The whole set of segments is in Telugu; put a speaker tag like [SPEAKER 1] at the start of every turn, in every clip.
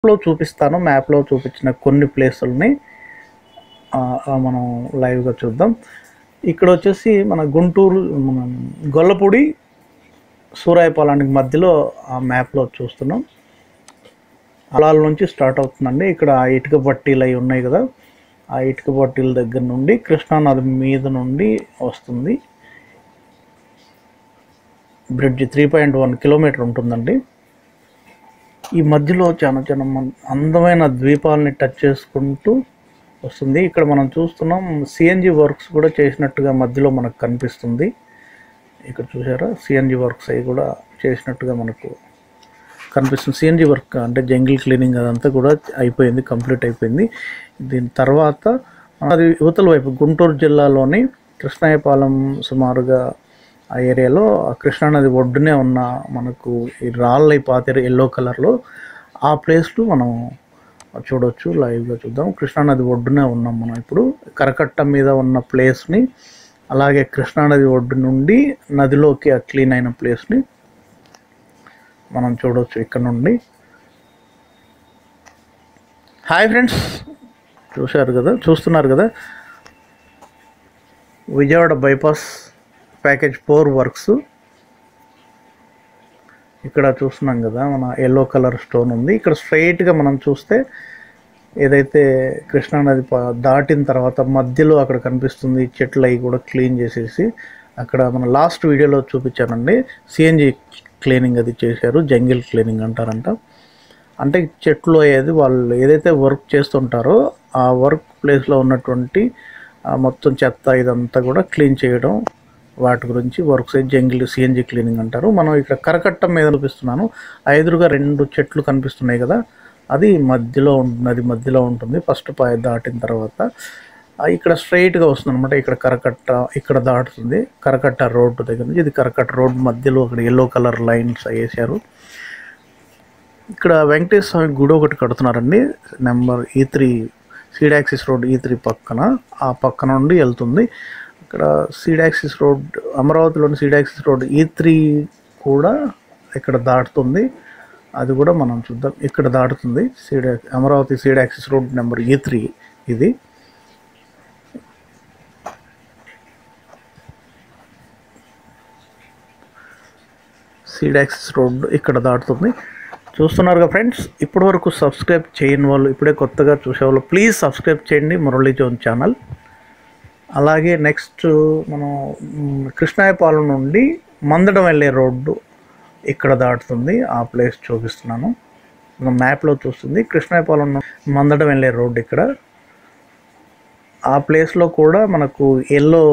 [SPEAKER 1] మ్యాప్లో చూపిస్తాను మ్యాప్లో చూపించిన కొన్ని ప్లేసుల్ని ఆ, ఆ, మనం లైవ్గా చూద్దాం ఇక్కడ వచ్చేసి మన గుంటూరు మన గొల్లపూడి సూరాయపాలానికి మధ్యలో ఆ మ్యాప్లో చూస్తున్నాం అలాల నుంచి స్టార్ట్ అవుతుందండి ఇక్కడ ఆ ఇటుక పట్టీలు అవి ఉన్నాయి కదా ఆ ఇటుక పట్టీల దగ్గర నుండి కృష్ణానది మీద నుండి వస్తుంది bridge three point one kilometre ఉంటుందండి ఈ మధ్యలో చాలా చాలా మం- అందమైన ద్వీపాలని టచ్ చేసుకుంటూ వస్తుంది ఇక్కడ మనం చూస్తున్నాం సిఎన్జి వర్క్స్ కూడా చేసినట్టుగా మధ్యలో మనకు కనిపిస్తుంది ఇక్కడ చూసారా సిఎన్జి వర్క్స్ అవి కూడా చేసినట్టుగా మనకు కనిపిస్తుంది సిఎన్జి వర్క్ అంటే జంగిల్ క్లీనింగ్ అదంతా కూడా అయిపోయింది కంప్లీట్ అయిపోయింది దీని తర్వాత అది యువతల వైపు గుంటూరు జిల్లాలోని కృష్ణాయపాలెం సుమారుగా ఆ ఏరియాలో ఆ కృష్ణానది ఒడ్డునే ఉన్న మనకు ఈ రాళ్ళై పాతారు ఎల్లో కలర్లో ఆ ప్లేస్లో మనం చూడొచ్చు లైవ్గా చూద్దాం కృష్ణానది ఒడ్డునే ఉన్నాం మనం ఇప్పుడు కరకట్ట మీద ఉన్న ప్లేస్ని అలాగే కృష్ణానది ఒడ్డు నుండి నదిలోకి ఆ క్లీన్ అయిన ప్లేస్ని మనం చూడవచ్చు ఇక్కడ నుండి హాయ్ ఫ్రెండ్స్ చూశారు కదా చూస్తున్నారు కదా Vijayawada bypass package four works ఇక్కడ చూస్తున్నాం కదా మన ఎల్లో కలర్ స్టోన్ ఉంది ఇక్కడ స్ట్రైట్గా మనం చూస్తే ఏదైతే కృష్ణానది ప- దాటిన తర్వాత మధ్యలో అక్కడ కనిపిస్తుంది చెట్లు అవి కూడా క్లీన్ చేసేసి అక్కడ మన లాస్ట్ వీడియోలో చూపించానండి సిఎన్జి క్లీనింగ్ అది చేశారు జంగిల్ క్లీనింగ్ అంటారంట అంటే చెట్లు అయ్యేది వాళ్ళు ఏదైతే వర్క్ చేస్తుంటారో ఆ వర్క్ ప్లేస్లో ఉన్నటువంటి ఆ మొత్తం చెత్త ఇదంతా కూడా క్లీన్ చేయడం వాటి గురించి వర్క్స్ జంగిల్ సిఎన్జి క్లీనింగ్ అంటారు మనం ఇక్కడ కరకట్ట మీద చూపిస్తున్నాను ఆ ఎదురుగా రెండు చెట్లు కనిపిస్తున్నాయి కదా అది మధ్యలో ఉంటుంది అది మధ్యలో ఉంటుంది ఫస్ట్ పాయ దాటిన తర్వాత ఆ ఇక్కడ స్ట్రైట్గా వస్తుంది అనమాట ఇక్కడ కరకట్ట ఇక్కడ దాటుతుంది కరకట్ట రోడ్డు దగ్గర నుంచి ఇది కరకట్ట రోడ్ మధ్యలో అక్కడ ఎల్లో కలర్ లైన్స్ వేసారు ఇక్కడ వెంకటేశ్వర స్వామి గుడి ఒకటి కడుతున్నారండి number E three seed access road E three పక్కన ఆ పక్క నుండి వెళ్తుంది ఇక్కడ సీడ్ యాక్సిస్ రోడ్ అమరావతిలోని seed access road E three కూడా ఇక్కడ దాటుతుంది అది కూడా మనం చూద్దాం ఇక్కడ దాటుతుంది seed Amaravati seed access road number E three ఇది సీడ్ యాక్సిస్ రోడ్ ఇక్కడ దాటుతుంది చూస్తున్నారుగా ఫ్రెండ్స్ ఇప్పటి వరకు సబ్స్క్రైబ్ చేయని వాళ్ళు ఇప్పుడే కొత్తగా చూసేవాళ్ళు ప్లీజ్ సబ్స్క్రైబ్ చేయండి మురళీ జోన్ ఛానల్ అలాగే నెక్స్ట్ మనం మ్, కృష్ణాయపాలెం నుండి మందడం వెళ్ళే రోడ్డు ఇక్కడ దాటుతుంది ఆ ప్లేస్ చూపిస్తున్నాను మనం మ్యాప్లో చూస్తుంది కృష్ణాయపాలెం నుండి మందడం వెళ్ళే రోడ్డు ఇక్కడ ఆ ప్లేస్లో కూడా మనకు ఎల్లో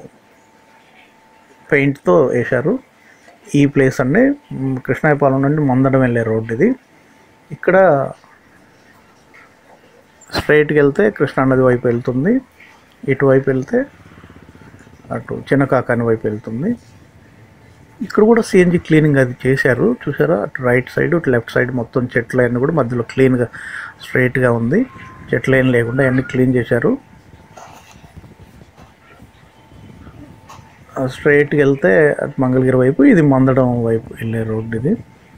[SPEAKER 1] పెయింట్తో వేశారు ఈ ప్లేస్ అండి మ్, కృష్ణాయపాలెం నుండి మందడం వెళ్ళే రోడ్డు ఇది ఇక్కడ స్ట్రైట్కి వెళ్తే కృష్ణానది వైపు వెళ్తుంది ఇటువైపు వెళ్తే అటు చిన్నకాకాని వైపు వెళ్తుంది ఇక్కడ కూడా సిఎన్జి క్లీనింగ్ అది చేశారు చూసారా అటు రైట్ సైడ్ ఇటు లెఫ్ట్ సైడ్ మొత్తం చెట్లు అన్నీ కూడా మధ్యలో క్లీన్గా స్ట్రైట్గా ఉంది చెట్లు ఏం లేకుండా అన్నీ క్లీన్ చేశారు స్ట్రైట్కి వెళ్తే అటు మంగళగిరి వైపు ఇది మందడం వైపు వెళ్ళే రోడ్డు ఇది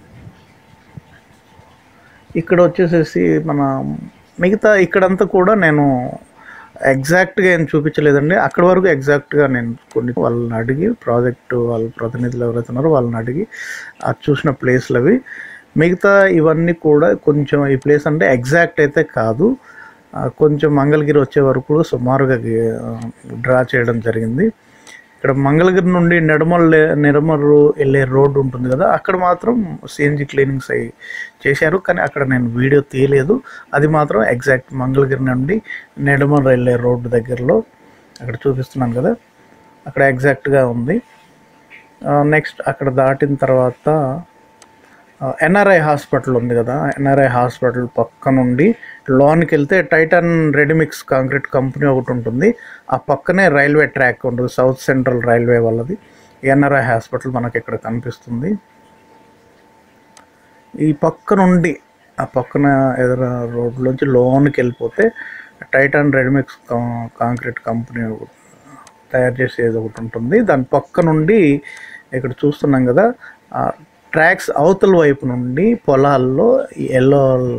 [SPEAKER 1] ఇక్కడ వచ్చేసేసి మన మిగతా ఇక్కడంతా కూడా నేను ఎగ్జాక్ట్గా ఏం చూపించలేదండి అక్కడి వరకు ఎగ్జాక్ట్గా నేను కొన్ని వాళ్ళని అడిగి ప్రాజెక్టు వాళ్ళ ప్రతినిధులు ఎవరైతే ఉన్నారో వాళ్ళని అడిగి అది చూసిన ప్లేస్లు అవి మిగతా ఇవన్నీ కూడా కొంచెం ఈ ప్లేస్ అంటే ఎగ్జాక్ట్ అయితే కాదు ఆ, కొంచెం మంగళగిరి వచ్చే వరకు కూడా సుమారుగా డ్రా చేయడం జరిగింది ఇక్కడ మంగళగిరి నుండి నెడమల్ నిడమర్రు వెళ్ళే రోడ్డు ఉంటుంది కదా అక్కడ మాత్రం సిఎన్జి క్లీనింగ్స్ అవి చేశారు కానీ అక్కడ నేను వీడియో తీయలేదు అది మాత్రం ఎగ్జాక్ట్ మంగళగిరి నుండి నెడమల్ వెళ్ళే రోడ్డు దగ్గరలో అక్కడ చూపిస్తున్నాను కదా అక్కడ ఎగ్జాక్ట్గా ఉంది నెక్స్ట్ అక్కడ దాటిన తర్వాత ఎన్ఆర్ఐ హాస్పిటల్ ఉంది కదా ఎన్ఆర్ఐ హాస్పిటల్ పక్క నుండి లోనికి వెళ్తే టైటన్ రెడీమిక్స్ కాంక్రీట్ కంపెనీ ఒకటి ఉంటుంది ఆ పక్కనే రైల్వే ట్రాక్ ఉంటుంది సౌత్ సెంట్రల్ రైల్వే వాళ్ళది ఎన్ఆర్ఐ హాస్పిటల్ మనకి ఇక్కడ కనిపిస్తుంది ఈ పక్క నుండి ఆ పక్కన ఎదుర రోడ్లోంచి లోనికి వెళ్ళిపోతే టైటాన్ రెడీమిక్స్ కా- కాంక్రీట్ కంపెనీ ఒకటి తయారు చేసేది ఒకటి ఉంటుంది దాని పక్క నుండి ఇక్కడ చూస్తున్నాం కదా ఆ ట్రాక్స్ అవతల వైపు నుండి పొలాల్లో ఎల్లో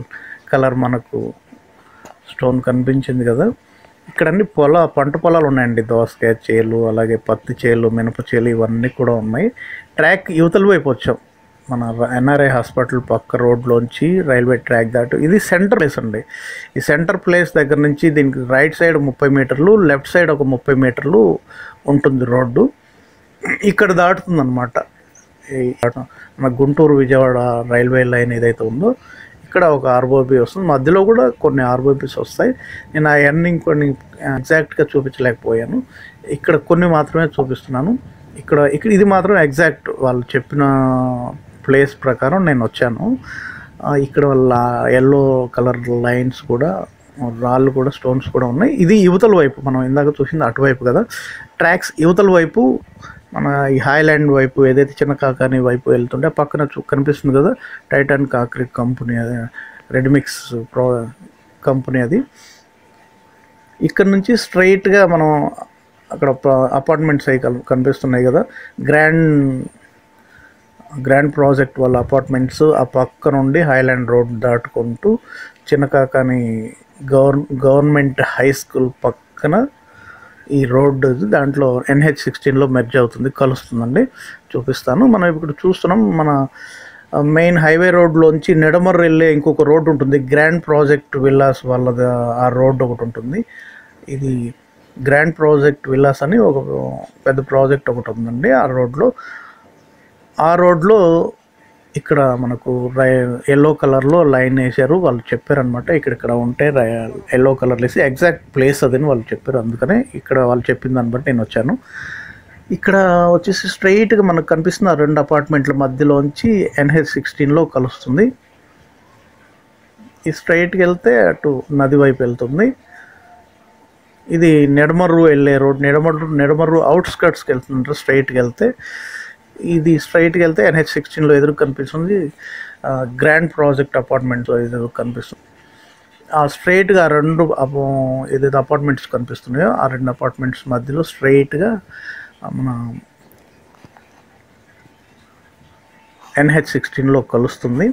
[SPEAKER 1] కలర్ మనకు స్టోన్ కనిపించింది కదా ఇక్కడ అన్ని పొల పంట పొలాలు ఉన్నాయండి దోసకాయ చేలు అలాగే పత్తి చేలు మినప చేలు ఇవన్నీ కూడా ఉన్నాయి ట్రాక్ యువతల వైపు వచ్చాం మన ఎన్ఆర్ఐ హాస్పిటల్ పక్క రోడ్లోంచి రైల్వే ట్రాక్ దాటు ఇది సెంటర్ ప్లేస్ అండి ఈ సెంటర్ ప్లేస్ దగ్గర నుంచి దీనికి రైట్ సైడ్ ముప్పై మీటర్లు లెఫ్ట్ సైడ్ ఒక ముప్పై మీటర్లు ఉంటుంది రోడ్డు ఇక్కడ దాటుతుంది అనమాట మన గుంటూరు విజయవాడ రైల్వే లైన్ ఏదైతే ఉందో ఇక్కడ ఒక ఆర్ఓబి వస్తుంది మధ్యలో కూడా కొన్ని ఆర్ఓబిస్ వస్తాయి నేను ఆ ఎండింగ్ కొన్ని ఎగ్జాక్ట్గా చూపించలేకపోయాను ఇక్కడ కొన్ని మాత్రమే చూపిస్తున్నాను ఇక్కడ ఇక్కడ ఇది మాత్రం ఎగ్జాక్ట్ వాళ్ళు చెప్పిన ప్లేస్ ప్రకారం నేను వచ్చాను ఆ, ఇక్కడ వాళ్ళ ఎల్లో కలర్ లైన్స్ కూడా రాళ్ళు కూడా స్టోన్స్ కూడా ఉన్నాయి ఇది యువతల వైపు మనం ఇందాక చూసింది అటువైపు కదా ట్రాక్స్ యువతల వైపు మన ఈ హాయ్లాండ్ వైపు ఏదైతే చిన్న కాకాని వైపు వెళ్తుంటే ఆ పక్కన చూ కనిపిస్తుంది కదా టైటాన్ కాక్రీ కంపెనీ అది రెడ్మిక్స్ ప్రో కంపెనీ అది ఇక్కడ నుంచి స్ట్రైట్గా మనం అక్కడ అపార్ట్మెంట్స్ అయి కల్- కనిపిస్తున్నాయి కదా గ్రాండ్ గ్రాండ్ ప్రాజెక్ట్ వాళ్ళ అపార్ట్మెంట్స్ ఆ పక్క నుండి హైలాండ్ రోడ్ దాటుకుంటూ చిన్నకాకాని గవర్ గవర్నమెంట్ హై స్కూల్ పక్కన ఈ రోడ్డు దాంట్లో ఎన్హెచ్ సిక్స్టీన్లో మెర్జ్ అవుతుంది కలుస్తుందండి చూపిస్తాను మనం ఇప్పుడు చూస్తున్నాం మన మెయిన్ హైవే రోడ్లోంచి నిడమర్ వెళ్ళే ఇంకొక రోడ్డు ఉంటుంది గ్రాండ్ ప్రాజెక్ట్ విల్లాస్ వాళ్ళది ఆ రోడ్డు ఒకటి ఉంటుంది ఇది గ్రాండ్ ప్రాజెక్ట్ విల్లాస్ అని ఒక పెద్ద ప్రాజెక్ట్ ఒకటి ఉందండి ఆ రోడ్లో ఆ రోడ్లో ఇక్కడ మనకు రై ఎల్లో కలర్లో లైన్ వేశారు వాళ్ళు చెప్పారనమాట ఇక్కడ ఇక్కడ ఉంటే ఎల్లో కలర్ వేసి ఎగ్జాక్ట్ ప్లేస్ అదని వాళ్ళు చెప్పారు అందుకనే ఇక్కడ వాళ్ళు చెప్పిన దాన్ని బట్టి నేను వచ్చాను ఇక్కడ వచ్చేసి స్ట్రైట్గా మనకు కనిపిస్తున్న ఆ రెండు అపార్ట్మెంట్ల మధ్యలోంచి ఎన్హెచ్ సిక్స్టీన్లో కలుస్తుంది ఈ స్ట్రైట్కి వెళ్తే అటు నది వైపు వెళ్తుంది ఇది నెడమర్రు వెళ్ళే రోడ్ నెడమర్రు నెడమర్రు అవుట్స్కర్ట్స్కి వెళ్తుంటారు స్ట్రైట్కి వెళ్తే ఇది స్ట్రైట్కి వెళ్తే ఎన్హెచ్ సిక్స్టీన్లో ఎదురు కనిపిస్తుంది ఆ, గ్రాండ్ ప్రాజెక్ట్ అపార్ట్మెంట్స్ ఎదురు కనిపిస్తుంది ఆ స్ట్రైట్గా రెండు అపో- ఏదైతే అపార్ట్మెంట్స్ కనిపిస్తున్నాయో ఆ రెండు అపార్ట్మెంట్స్ మధ్యలో స్ట్రైట్గా మన ఎన్హెచ్ సిక్స్టీన్లో కలుస్తుంది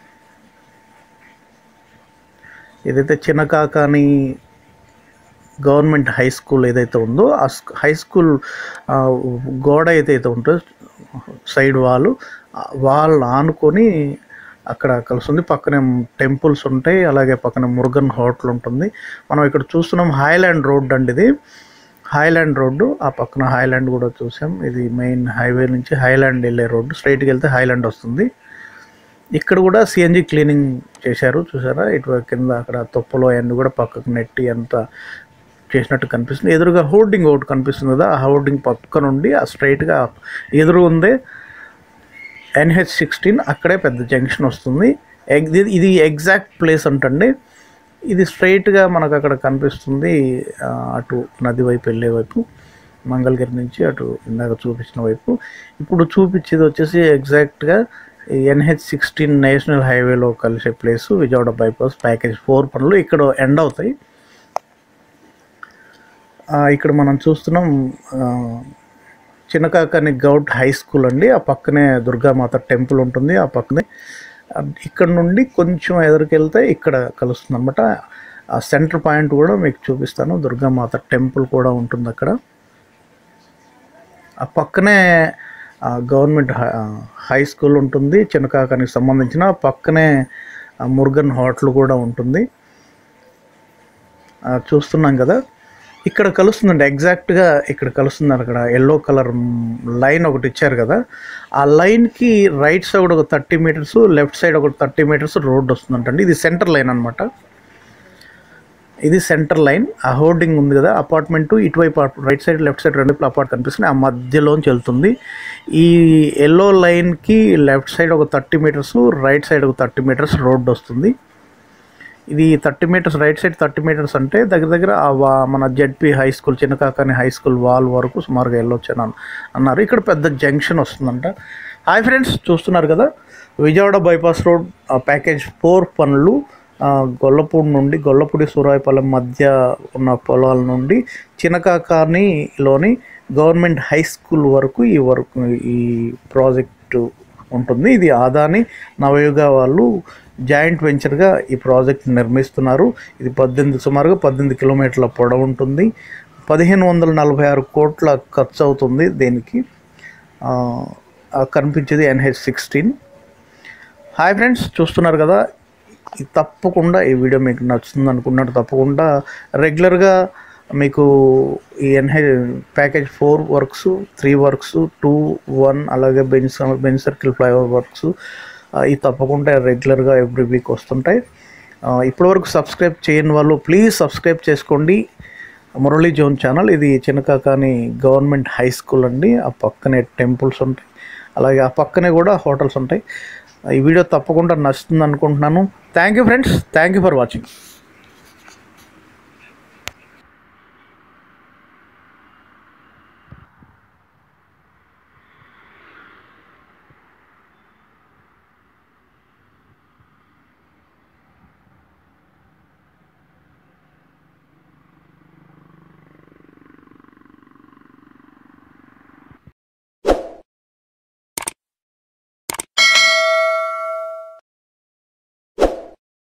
[SPEAKER 1] ఏదైతే చిన్నకాకాని గవర్నమెంట్ హై స్కూల్ ఏదైతే ఉందో ఆ స్క్- హై స్కూల్ ఆ, గోడ ఏదైతే ఉంటుందో సైడ్ వాళ్ళు వాళ్ళు ఆనుకొని అక్కడ కలుస్తుంది పక్కనే టెంపుల్స్ ఉంటాయి అలాగే పక్కన మురుగన్ హోటల్ ఉంటుంది మనం ఇక్కడ చూస్తున్నాం హైలాండ్ రోడ్ అండి ఇది హైలాండ్ రోడ్డు ఆ పక్కన హైలాండ్ కూడా చూసాం ఇది మెయిన్ హైవే నుంచి హైలాండ్ వెళ్ళే రోడ్డు స్ట్రైట్కి వెళ్తే హైలాండ్ వస్తుంది ఇక్కడ కూడా సిఎన్జి క్లీనింగ్ చేశారు చూసారా ఇటు కింద అక్కడ తొప్పలో అవన్నీ కూడా పక్కకు నెట్టి అంత చేసినట్టు కనిపిస్తుంది ఎదురుగా హోర్డింగ్ ఒకటి కనిపిస్తుంది కదా ఆ హోర్డింగ్ పక్క నుండి ఆ స్ట్రైట్గా ఎదురు ఉందే ఎన్హెచ్ సిక్స్టీన్ అక్కడే పెద్ద జంక్షన్ వస్తుంది ఎగ్- ఇది- ఇది ఎగ్జాక్ట్ ప్లేస్ అంటండి ఇది స్ట్రైట్గా మనకు అక్కడ కనిపిస్తుంది ఆ, అటు నది వైపు వెళ్ళే వైపు మంగళగిరి నుంచి అటు ఇందాక చూపించిన వైపు ఇప్పుడు చూపించేది వచ్చేసి ఎగ్జాక్ట్గా ఎన్హెచ్ సిక్స్టీన్ నేషనల్ హైవేలో కలిసే place Vijayawada bypass package four పనులు ఇక్కడ ఎండ్ అవుతాయి ఆ, ఇక్కడ మనం చూస్తున్నాం ఆ, చిన్నకాకని గౌడ్ హై స్కూల్ అండి ఆ పక్కనే దుర్గామాత టెంపుల్ ఉంటుంది ఆ పక్కనే ఆ, ఇక్కడ నుండి కొంచెం ఎదురుకెళ్తే ఇక్కడ కలుస్తుంది అనమాట ఆ సెంటర్ పాయింట్ కూడా మీకు చూపిస్తాను దుర్గామాత టెంపుల్ కూడా ఉంటుంది అక్కడ ఆ పక్కనే ఆ, గవర్నమెంట్ హై- ఆ, హై స్కూల్ ఉంటుంది చిన్నకాకానికి సంబంధించిన ఆ పక్కనే ఆ, మురుగన్ హోటల్ కూడా ఉంటుంది ఆ, చూస్తున్నాం కదా ఇక్కడ కలుస్తుందండి ఎగ్జాక్ట్గా ఇక్కడ కలుస్తుంది అక్కడ ఎల్లో కలర్ లైన్ ఒకటి ఇచ్చారు కదా ఆ లైన్కి రైట్ సైడ్ ఒక థర్టీ మీటర్స్ లెఫ్ట్ సైడ్ ఒక థర్టీ మీటర్స్ రోడ్ వస్తుందంటండి ఇది సెంటర్ లైన్ అనమాట ఇది సెంటర్ లైన్ ఆ హోర్డింగ్ ఉంది కదా అపార్ట్మెంట్ ఇటువైపు రైట్ సైడ్ లెఫ్ట్ సైడ్ రెండు అపార్ట్ కనిపిస్తున్నాయి ఆ మధ్యలోంచి వెళ్తుంది ఈ ఎల్లో లైన్కి లెఫ్ట్ సైడ్ ఒక థర్టీ మీటర్స్ రైట్ సైడ్ ఒక థర్టీ మీటర్స్ రోడ్ వస్తుంది ఇది thirty metres right side thirty metres అంటే దగ్గర దగ్గర ఆ వా- మన ZP high school Chinnakakani high school wall వరకు సుమారుగా వెళ్ళొచ్చు అని అన్- అన్నారు ఇక్కడ పెద్ద జంక్షన్ వస్తుందంట హాయ్ ఫ్రెండ్స్ చూస్తున్నారు కదా విజయవాడ బైపాస్ రోడ్ ఆ ప్యాకేజ్ ఫోర్ పనులు ఆ, గొల్లపూడి నుండి గొల్లపూడి సూరాయపాలెం మధ్య ఉన్న పొలాల నుండి చిన్నకాకానిలోని గవర్నమెంట్ హై స్కూల్ వరకు ఈ వరకు ఈ ప్రాజెక్టు ఉంటుంది ఇది ఆదాని నవయుగ వాళ్ళు జాయింట్ వెంచర్గా ఈ ప్రాజెక్ట్ నిర్మిస్తున్నారు ఇది పద్దెనిమిది సుమారుగా పద్దెనిమిది కిలోమీటర్ల పొడవు ఉంటుంది పదిహేను వందల నలభై ఆరు కోట్ల ఖర్చు అవుతుంది దీనికి ఆ, ఆ కనిపించేది ఎన్హెచ్ సిక్స్టీన్ హాయ్ ఫ్రెండ్స్ చూస్తున్నారు కదా ఇది తప్పకుండా ఈ వీడియో మీకు నచ్చుతుంది అనుకున్నట్టు తప్పకుండా రెగ్యులర్గా మీకు ఈ NH package four works three works two one అలాగే Benz Benz circle flyover works ఇవి తప్పకుండా రెగ్యులర్గా ఎవ్రీ వీక్ వస్తుంటాయి ఆ, ఇప్పటివరకు సబ్స్క్రైబ్ చేయని వాళ్ళు ప్లీజ్ సబ్స్క్రైబ్ చేసుకోండి మురళీ జోన్ ఛానల్ ఇది చిన్నకాకాని గవర్నమెంట్ హై స్కూల్ అండి ఆ పక్కనే టెంపుల్స్ ఉంటాయి అలాగే ఆ పక్కనే కూడా హోటల్స్ ఉంటాయి ఈ వీడియో తప్పకుండా నచ్చుతుంది అనుకుంటున్నాను thank you friends thank you for watching